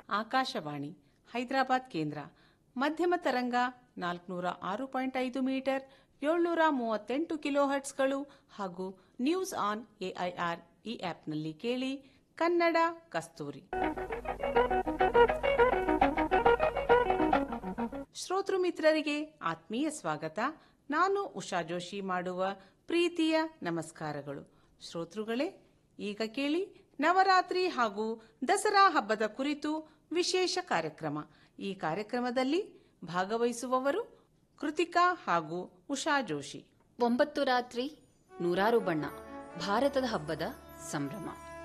ಆಕಾಶವಾಣಿ ಹೈದರಾಬಾದ್ ಕೇಂದ್ರ ಮಧ್ಯಮ ತರಂಗ ನಾಲ್ಕುನೂರ ಆರು ಪಾಯಿಂಟ್ ಐದು ಮೀಟರ್ ಏಳ್ನೂರ ಮೂವತ್ತೆಂಟು ಕಿಲೋ ಹರ್ಟ್ಸ್ಗಳು ಹಾಗೂ ನ್ಯೂಸ್ ಆನ್ ಎಐಆರ್ ಈ ಆಪ್ನಲ್ಲಿ ಕೇಳಿ ಕನ್ನಡ ಕಸ್ತೂರಿ ಶ್ರೋತೃ ಮಿತ್ರರಿಗೆ ಆತ್ಮೀಯ ಸ್ವಾಗತ ನಾನು ಉಷಾ ಜೋಶಿ ಮಾಡುವ ಪ್ರೀತಿಯ ನಮಸ್ಕಾರಗಳು ಶ್ರೋತೃಗಳೇ ಈಗ ಕೇಳಿ ನವರಾತ್ರಿ ಹಾಗೂ ದಸರಾ ಹಬ್ಬದ ಕುರಿತು ವಿಶೇಷ ಕಾರ್ಯಕ್ರಮ ಈ ಕಾರ್ಯಕ್ರಮದಲ್ಲಿ ಭಾಗವಹಿಸುವವರು ಕೃತಿಕಾ ಹಾಗೂ ಉಷಾ ಜೋಶಿ ಒಂಬತ್ತು ರಾತ್ರಿ ನೂರಾರು ಬಣ್ಣ ಭಾರತದ ಹಬ್ಬದ ಸಂಭ್ರಮ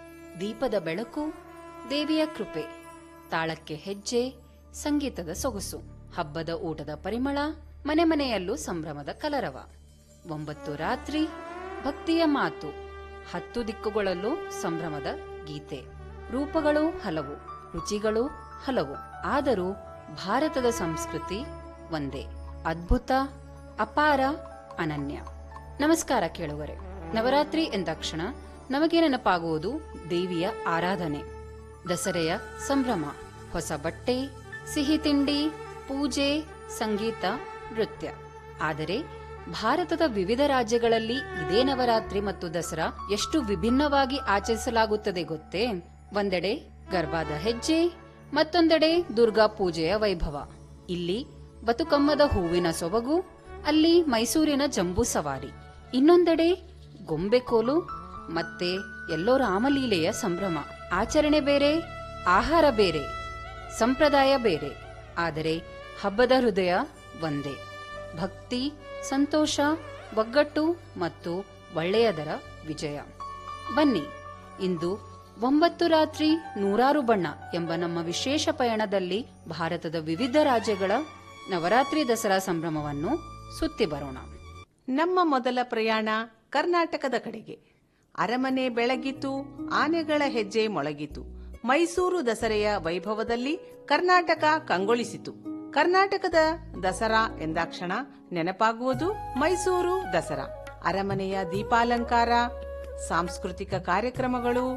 ದೀಪದ ಬೆಳಕು ದೇವಿಯ ಕೃಪೆ ತಾಳಕ್ಕೆ ಹೆಜ್ಜೆ ಸಂಗೀತದ ಸೊಗಸು ಹಬ್ಬದ ಊಟದ ಪರಿಮಳ ಮನೆ ಮನೆಯಲ್ಲೂ ಸಂಭ್ರಮದ ಕಲರವ ಒಂಬತ್ತು ರಾತ್ರಿ ಭಕ್ತಿಯ ಮಾತು ಹತ್ತು ದಿಕ್ಕುಗಳಲ್ಲೂ ಸಂಭ್ರಮದ ಗೀತೆ ರೂಪಗಳು ಹಲವು ರುಚಿಗಳು ಹಲವು ಆದರೂ ಭಾರತದ ಸಂಸ್ಕೃತಿ ಒಂದೇ ಅದ್ಭುತ ಅಪಾರ ಅನನ್ಯ ನಮಸ್ಕಾರ ಕೇಳುವರೆ ನವರಾತ್ರಿ ಎಂದಾಕ್ಷಣ ನಮಗೆ ನೆನಪಾಗುವುದು ದೇವಿಯ ಆರಾಧನೆ ದಸರೆಯ ಸಂಭ್ರಮ ಹೊಸ ಬಟ್ಟೆ ಸಿಹಿ ತಿಂಡಿ ಪೂಜೆ ಸಂಗೀತ ನೃತ್ಯ ಆದರೆ ಭಾರತದ ವಿವಿಧ ರಾಜ್ಯಗಳಲ್ಲಿ ಇದೇ ನವರಾತ್ರಿ ಮತ್ತು ದಸರಾ ಎಷ್ಟು ವಿಭಿನ್ನವಾಗಿ ಆಚರಿಸಲಾಗುತ್ತದೆ ಗೊತ್ತೇ ಒಂದೆಡೆ ಗರ್ಭಾದ ಹೆಜ್ಜೆ ಮತ್ತೊಂದೆಡೆ ದುರ್ಗಾ ಪೂಜೆಯ ವೈಭವ ಇಲ್ಲಿ ಬತುಕಮ್ಮದ ಹೂವಿನ ಸೊಬಗು ಅಲ್ಲಿ ಮೈಸೂರಿನ ಜಂಬೂ ಸವಾರಿ ಇನ್ನೊಂದೆಡೆ ಗೊಂಬೆಕೋಲು ಮತ್ತೆ ಎಲ್ಲೋ ರಾಮಲೀಲೆಯ ಸಂಭ್ರಮ ಆಚರಣೆ ಬೇರೆ ಆಹಾರ ಬೇರೆ ಸಂಪ್ರದಾಯ ಬೇರೆ ಆದರೆ ಹಬ್ಬದ ಹೃದಯ ಒಂದೇ ಭಕ್ತಿ ಸಂತೋಷ ಒಗ್ಗಟ್ಟು ಮತ್ತು ಒಳ್ಳೆಯದರ ವಿಜಯ ಬನ್ನಿ ಇಂದು ಒಂಬತ್ತು ರಾತ್ರಿ ನೂರಾರು ಬಣ್ಣ ಎಂಬ ನಮ್ಮ ವಿಶೇಷ ಪಯಣದಲ್ಲಿ ಭಾರತದ ವಿವಿಧ ರಾಜ್ಯಗಳ ನವರಾತ್ರಿ ದಸರಾ ಸಂಭ್ರಮವನ್ನು ಸುತ್ತಿ ಬರೋಣ ನಮ್ಮ ಮೊದಲ ಪ್ರಯಾಣ ಕರ್ನಾಟಕದ ಕಡೆಗೆ ಅರಮನೆ ಬೆಳಗಿತು ಆನೆಗಳ ಹೆಜ್ಜೆ ಮೊಳಗಿತು ಮೈಸೂರು ದಸರೆಯ ವೈಭವದಲ್ಲಿ ಕರ್ನಾಟಕ ಕಂಗೊಳಿಸಿತು ಕರ್ನಾಟಕದ ದಸರಾ ಎಂದಾಕ್ಷಣ ನೆನಪಾಗುವುದು ಮೈಸೂರು ದಸರಾ ಅರಮನೆಯ ದೀಪಾಲಂಕಾರ ಸಾಂಸ್ಕೃತಿಕ ಕಾರ್ಯಕ್ರಮಗಳು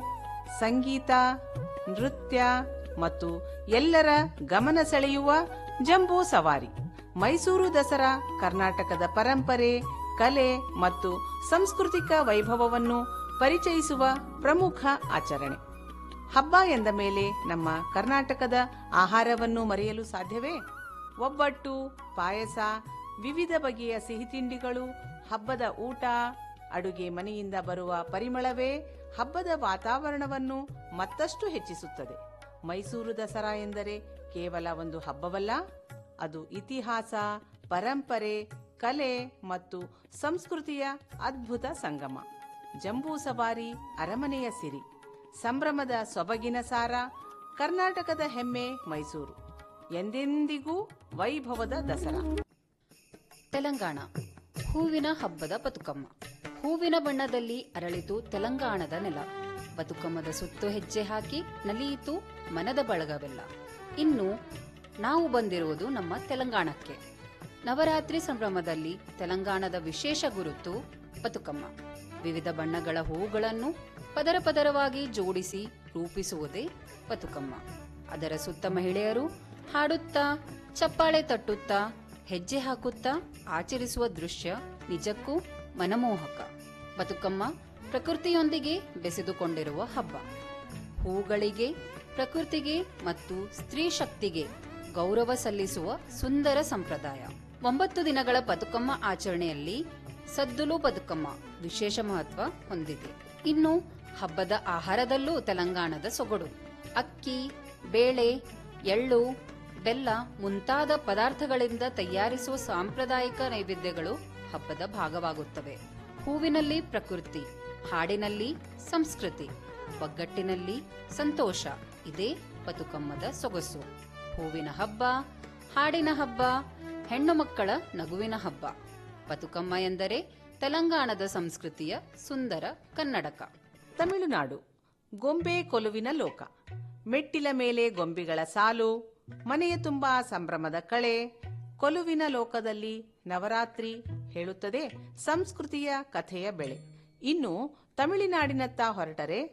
ಸಂಗೀತ ನೃತ್ಯ ಮತ್ತು ಎಲ್ಲರ ಗಮನ ಸೆಳೆಯುವ ಜಂಬೂ ಸವಾರಿ ಮೈಸೂರು ದಸರಾ ಕರ್ನಾಟಕದ ಪರಂಪರೆ ಕಲೆ ಮತ್ತು ಸಾಂಸ್ಕೃತಿಕ ವೈಭವವನ್ನು ಪರಿಚಯಿಸುವ ಪ್ರಮುಖ ಆಚರಣೆ ಹಬ್ಬ ಎಂದ ಮೇಲೆ ನಮ್ಮ ಕರ್ನಾಟಕದ ಆಹಾರವನ್ನು ಮರೆಯಲು ಸಾಧ್ಯವೇ ಒಬ್ಬಟ್ಟು ಪಾಯಸ ವಿವಿಧ ಬಗೆಯ ಸಿಹಿ ತಿಂಡಿಗಳು ಹಬ್ಬದ ಊಟ ಅಡುಗೆ ಮನೆಯಿಂದ ಬರುವ ಪರಿಮಳವೇ ಹಬ್ಬದ ವಾತಾವರಣವನ್ನು ಮತ್ತಷ್ಟು ಹೆಚ್ಚಿಸುತ್ತದೆ ಮೈಸೂರು ದಸರಾ ಎಂದರೆ ಕೇವಲ ಒಂದು ಹಬ್ಬವಲ್ಲ ಅದು ಇತಿಹಾಸ ಪರಂಪರೆ ಕಲೆ ಮತ್ತು ಸಂಸ್ಕೃತಿಯ ಅದ್ಭುತ ಸಂಗಮ ಜಂಬೂ ಸವಾರಿ ಅರಮನೆಯ ಸಿರಿ ಸಂಭ್ರಮದ ಸೊಬಗಿನ ಸಾರ ಕರ್ನಾಟಕದ ಹೆಮ್ಮೆ ಮೈಸೂರು ಎಂದೆಂದಿಗೂ ವೈಭವದ ದಸರಾ ತೆಲಂಗಾಣ ಹೂವಿನ ಹಬ್ಬದ ಬತುಕಮ್ಮ ಹೂವಿನ ಬಣ್ಣದಲ್ಲಿ ಅರಳಿತು ತೆಲಂಗಾಣದ ನೆಲ ಬತುಕಮ್ಮದ ಸುತ್ತು ಹೆಜ್ಜೆ ಹಾಕಿ ನಲಿಯಿತು ಮನದ ಬಳಗವೆಲ್ಲ ಇನ್ನು ನಾವು ಬಂದಿರುವುದು ನಮ್ಮ ತೆಲಂಗಾಣಕ್ಕೆ ನವರಾತ್ರಿ ಸಂಭ್ರಮದಲ್ಲಿ ತೆಲಂಗಾಣದ ವಿಶೇಷ ಗುರುತು ಬತುಕಮ್ಮ ವಿವಿಧ ಬಣ್ಣಗಳ ಹೂಗಳನ್ನು ಪದರ ಪದರವಾಗಿ ಜೋಡಿಸಿ ರೂಪಿಸುವುದೇ ಬತುಕಮ್ಮ ಅದರ ಸುತ್ತ ಮಹಿಳೆಯರು ಹಾಡುತ್ತಾ ಚಪ್ಪಾಳೆ ತಟ್ಟುತ್ತಾ ಹೆಜ್ಜೆ ಹಾಕುತ್ತಾ ಆಚರಿಸುವ ದೃಶ್ಯ ನಿಜಕ್ಕೂ ಮನಮೋಹಕ ಬದುಕಮ್ಮ ಪ್ರಕೃತಿಯೊಂದಿಗೆ ಬೆಸೆದುಕೊಂಡಿರುವ ಹಬ್ಬ ಹೂಗಳಿಗೆ ಪ್ರಕೃತಿಗೆ ಮತ್ತು ಸ್ತ್ರೀ ಶಕ್ತಿಗೆ ಗೌರವ ಸಲ್ಲಿಸುವ ಸುಂದರ ಸಂಪ್ರದಾಯ ಒಂಬತ್ತು ದಿನಗಳ ಬದುಕಮ್ಮ ಆಚರಣೆಯಲ್ಲಿ ಸದ್ದುಲು ಬದುಕಮ್ಮ ವಿಶೇಷ ಮಹತ್ವ ಹೊಂದಿದೆ ಇನ್ನು ಹಬ್ಬದ ಆಹಾರದಲ್ಲೂ ತೆಲಂಗಾಣದ ಸೊಗಡು ಅಕ್ಕಿ ಬೇಳೆ ಎಳ್ಳು ಬೆಲ್ಲ ಮುಂತಾದ ಪದಾರ್ಥಗಳಿಂದ ತಯಾರಿಸುವ ಸಾಂಪ್ರದಾಯಿಕ ನೈವೇದ್ಯಗಳು ಹಬ್ಬದ ಭಾಗವಾಗುತ್ತವೆ ಹೂವಿನಲ್ಲಿ ಪ್ರಕೃತಿ ಹಾಡಿನಲ್ಲಿ ಸಂಸ್ಕೃತಿ ಒಗ್ಗಟ್ಟಿನಲ್ಲಿ ಸಂತೋಷ ಇದೇ ಬದುಕಮ್ಮದ ಸೊಗಸು ಹೂವಿನ ಹಬ್ಬ ಹಾಡಿನ ಹಬ್ಬ ಹೆಣ್ಣು ಮಕ್ಕಳ ನಗುವಿನ ಹಬ್ಬ ಬದುಕಮ್ಮ ಎಂದರೆ ತೆಲಂಗಾಣದ ಸಂಸ್ಕೃತಿಯ ಸುಂದರ ಕನ್ನಡಕ ತಮಿಳುನಾಡು ಗೊಂಬೆ ಕೊಲುವಿನ ಲೋಕ ಮೆಟ್ಟಿಲ ಮೇಲೆ ಗೊಂಬೆಗಳ ಸಾಲು ಮನೆಯ ತುಂಬಾ ಸಂಭ್ರಮದ ಕಳೆ ಕೊಲುವಿನ ಲೋಕದಲ್ಲಿ ನವರಾತ್ರಿ ಹೇಳುತ್ತದೆ ಸಂಸ್ಕೃತಿಯ ಕಥೆಯ ಬೆಳೆ ಇನ್ನು ತಮಿಳುನಾಡಿನತ್ತ ಹೊರಟರೆ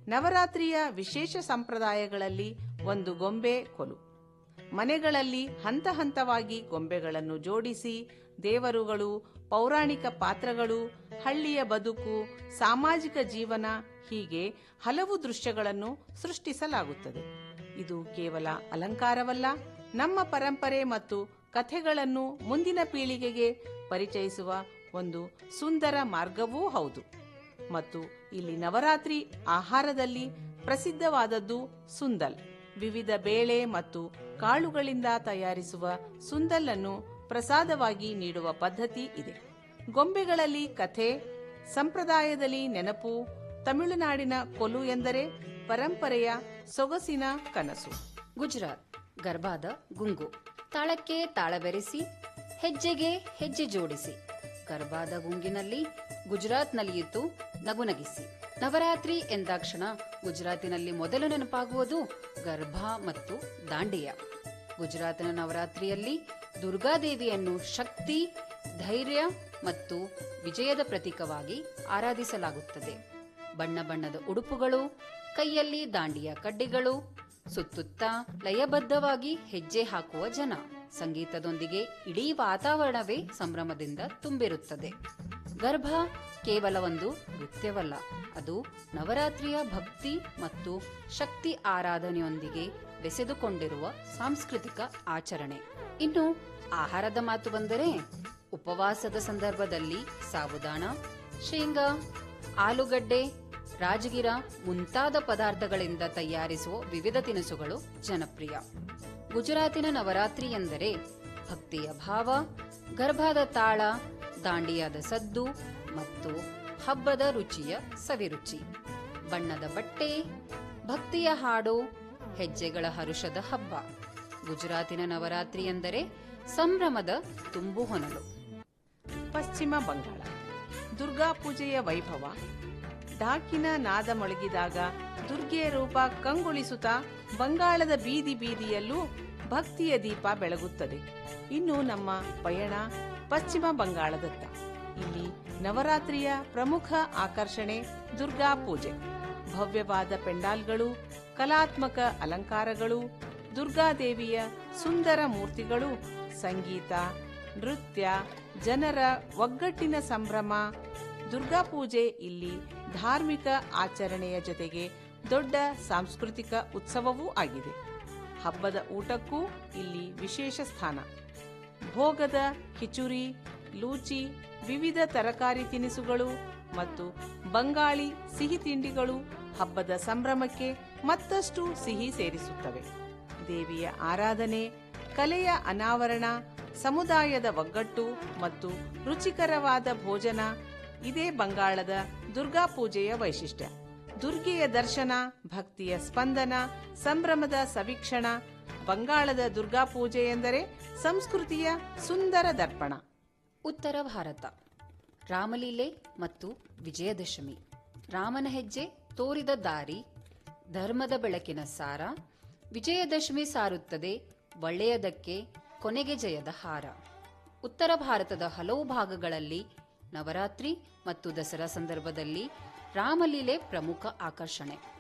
ನವರಾತ್ರಿಯ ವಿಶೇಷ ಸಂಪ್ರದಾಯಗಳಲ್ಲಿ ಒಂದು ಗೊಂಬೆ ಕೊಲು ಮನೆಗಳಲ್ಲಿ ಹಂತ ಹಂತವಾಗಿ ಗೊಂಬೆಗಳನ್ನು ಜೋಡಿಸಿ ದೇವರುಗಳು ಪೌರಾಣಿಕ ಪಾತ್ರಗಳು ಹಳ್ಳಿಯ ಬದುಕು ಸಾಮಾಜಿಕ ಜೀವನ ಹೀಗೆ ಹಲವು ದೃಶ್ಯಗಳನ್ನು ಸೃಷ್ಟಿಸಲಾಗುತ್ತದೆ ಇದು ಕೇವಲ ಅಲಂಕಾರವಲ್ಲ ನಮ್ಮ ಪರಂಪರೆ ಮತ್ತು ಕಥೆಗಳನ್ನು ಮುಂದಿನ ಪೀಳಿಗೆಗೆ ಪರಿಚಯಿಸುವ ಒಂದು ಸುಂದರ ಮಾರ್ಗವೂ ಹೌದು ಮತ್ತು ಇಲ್ಲಿ ನವರಾತ್ರಿ ಆಹಾರದಲ್ಲಿ ಪ್ರಸಿದ್ಧವಾದದ್ದು ಸುಂದಲ್ ವಿವಿಧ ಬೇಳೆ ಮತ್ತು ಕಾಳುಗಳಿಂದ ತಯಾರಿಸುವ ಸುಂದಲ್ ಅನ್ನು ಪ್ರಸಾದವಾಗಿ ನೀಡುವ ಪದ್ಧತಿ ಇದೆ ಗೊಂಬೆಗಳಲ್ಲಿ ಕಥೆ ಸಂಪ್ರದಾಯದಲ್ಲಿ ನೆನಪು ತಮಿಳುನಾಡಿನ ಕೊಲು ಎಂದರೆ ಪರಂಪರೆಯ ಸೊಗಸಿನ ಕನಸು ಗುಜರಾತ್ ಗರ್ಭಾದ ಗುಂಗು ತಾಳಕ್ಕೆ ತಾಳ ಬೆರೆಸಿ ಹೆಜ್ಜೆಗೆ ಹೆಜ್ಜೆ ಜೋಡಿಸಿ ಗರ್ಭಾದ ಗುಂಗಿನಲ್ಲಿ ಗುಜರಾತ್ ನಲಿಯಿತು ನಗುನಗಿಸಿ ನವರಾತ್ರಿ ಎಂದಾಕ್ಷಣ ಗುಜರಾತಿನಲ್ಲಿ ಮೊದಲು ನೆನಪಾಗುವುದು ಗರ್ಭ ಮತ್ತು ದಾಂಡಿಯ ಗುಜರಾತಿನ ನವರಾತ್ರಿಯಲ್ಲಿ ದುರ್ಗಾದೇವಿಯನ್ನು ಶಕ್ತಿ ಧೈರ್ಯ ಮತ್ತು ವಿಜಯದ ಪ್ರತೀಕವಾಗಿ ಆರಾಧಿಸಲಾಗುತ್ತದೆ ಬಣ್ಣ ಬಣ್ಣದ ಉಡುಪುಗಳು ಕೈಯಲ್ಲಿ ದಾಂಡಿಯ ಕಡ್ಡಿಗಳು ಸುತ್ತುತ್ತಾ ಲಯಬದ್ಧವಾಗಿ ಹೆಜ್ಜೆ ಹಾಕುವ ಜನ ಸಂಗೀತದೊಂದಿಗೆ ಇಡೀ ವಾತಾವರಣವೇ ಸಂಭ್ರಮದಿಂದ ತುಂಬಿರುತ್ತದೆ ಗರ್ಭ ಕೇವಲ ಒಂದು ನೃತ್ಯವಲ್ಲ ಅದು ನವರಾತ್ರಿಯ ಭಕ್ತಿ ಮತ್ತು ಶಕ್ತಿ ಆರಾಧನೆಯೊಂದಿಗೆ ಬೆಸೆದುಕೊಂಡಿರುವ ಸಾಂಸ್ಕೃತಿಕ ಆಚರಣೆ ಇನ್ನು ಆಹಾರದ ಮಾತು ಬಂದರೆ ಉಪವಾಸದ ಸಂದರ್ಭದಲ್ಲಿ ಸಾಬುದಾಣ ಶೇಂಗಾ ಆಲೂಗಡ್ಡೆ ರಾಜಗಿರ ಮುಂತಾದ ಪದಾರ್ಥಗಳಿಂದ ತಯಾರಿಸುವ ವಿವಿಧ ತಿನಿಸುಗಳು ಜನಪ್ರಿಯ ಗುಜರಾತಿನ ನವರಾತ್ರಿ ಎಂದರೆ ಭಕ್ತಿಯ ಭಾವ ಗರ್ಭದ ತಾಳ ದಾಂಡಿಯಾದ ಸದ್ದು ಮತ್ತು ಹಬ್ಬದ ರುಚಿಯ ಸವಿರುಚಿ ಬಣ್ಣದ ಬಟ್ಟೆ ಭಕ್ತಿಯ ಹಾಡು ಹೆಜ್ಜೆಗಳ ಹರುಷದ ಹಬ್ಬ ಗುಜರಾತಿನ ನವರಾತ್ರಿ ಎಂದರೆ ಸಂಭ್ರಮದ ತುಂಬು ಹೊನಲು ಪಶ್ಚಿಮ ಬಂಗಾಳ ದುರ್ಗಾ ಪೂಜೆಯ ವೈಭವ ಡಾಕಿನ ನಾದ ಮೊಳಗಿದಾಗ ದುರ್ಗೆಯ ರೂಪ ಕಂಗೊಳಿಸುತ್ತಾ ಬಂಗಾಳದ ಬೀದಿ ಬೀದಿಯಲ್ಲೂ ಭಕ್ತಿಯ ದೀಪ ಬೆಳಗುತ್ತದೆ ಇನ್ನು ನಮ್ಮ ಪಯಣ ಪಶ್ಚಿಮ ಬಂಗಾಳದತ್ತ ಇಲ್ಲಿ ನವರಾತ್ರಿಯ ಪ್ರಮುಖ ಆಕರ್ಷಣೆ ದುರ್ಗಾ ಪೂಜೆ ಭವ್ಯವಾದ ಪೆಂಡಾಲ್ಗಳು ಕಲಾತ್ಮಕ ಅಲಂಕಾರಗಳು ದುರ್ಗಾದೇವಿಯ ಸುಂದರ ಮೂರ್ತಿಗಳು ಸಂಗೀತ ನೃತ್ಯ ಜನರ ಒಗ್ಗಟ್ಟಿನ ಸಂಭ್ರಮ ದುರ್ಗಾ ಪೂಜೆ ಇಲ್ಲಿ ಧಾರ್ಮಿಕ ಆಚರಣೆಯ ಜೊತೆಗೆ ದೊಡ್ಡ ಸಾಂಸ್ಕೃತಿಕ ಉತ್ಸವವೂ ಆಗಿದೆ ಹಬ್ಬದ ಊಟಕ್ಕೂ ಇಲ್ಲಿ ವಿಶೇಷ ಸ್ಥಾನ ಭೋಗದ ಕಿಚುರಿ ಲೂಚಿ ವಿವಿಧ ತರಕಾರಿ ತಿನಿಸುಗಳು ಮತ್ತು ಬಂಗಾಳಿ ಸಿಹಿ ತಿಂಡಿಗಳು ಹಬ್ಬದ ಸಂಭ್ರಮಕ್ಕೆ ಮತ್ತಷ್ಟು ಸಿಹಿ ಸೇರಿಸುತ್ತವೆ ದೇವಿಯ ಆರಾಧನೆ ಕಲೆಯ ಅನಾವರಣ ಸಮುದಾಯದ ಒಗ್ಗಟ್ಟು ಮತ್ತು ರುಚಿಕರವಾದ ಭೋಜನ ಇದೇ ಬಂಗಾಳದ ದುರ್ಗಾ ಪೂಜೆಯ ವೈಶಿಷ್ಟ್ಯ ದುರ್ಗೆಯ ದರ್ಶನ ಭಕ್ತಿಯ ಸ್ಪಂದನ ಸಂಭ್ರಮದ ಸವೀಕ್ಷಣ ಬಂಗಾಳದ ದುರ್ಗಾ ಪೂಜೆ ಎಂದರೆ ಸಂಸ್ಕೃತಿಯ ಸುಂದರ ದರ್ಪಣ ಉತ್ತರ ಭಾರತ ರಾಮಲೀಲೆ ಮತ್ತು ವಿಜಯದಶಮಿ ರಾಮನ ಹೆಜ್ಜೆ ತೋರಿದ ದಾರಿ ಧರ್ಮದ ಬೆಳಕಿನ ಸಾರ ವಿಜಯದಶಮಿ ಸಾರುತ್ತದೆ ಒಳ್ಳೆಯದಕ್ಕೆ ಕೊನೆಗೆ ಜಯದ ಹಾರ ಉತ್ತರ ಭಾರತದ ಹಲವು ಭಾಗಗಳಲ್ಲಿ ನವರಾತ್ರಿ ಮತ್ತು ದಸರಾ ಸಂದರ್ಭದಲ್ಲಿ ರಾಮಲೀಲೆ ಪ್ರಮುಖ ಆಕರ್ಷಣೆ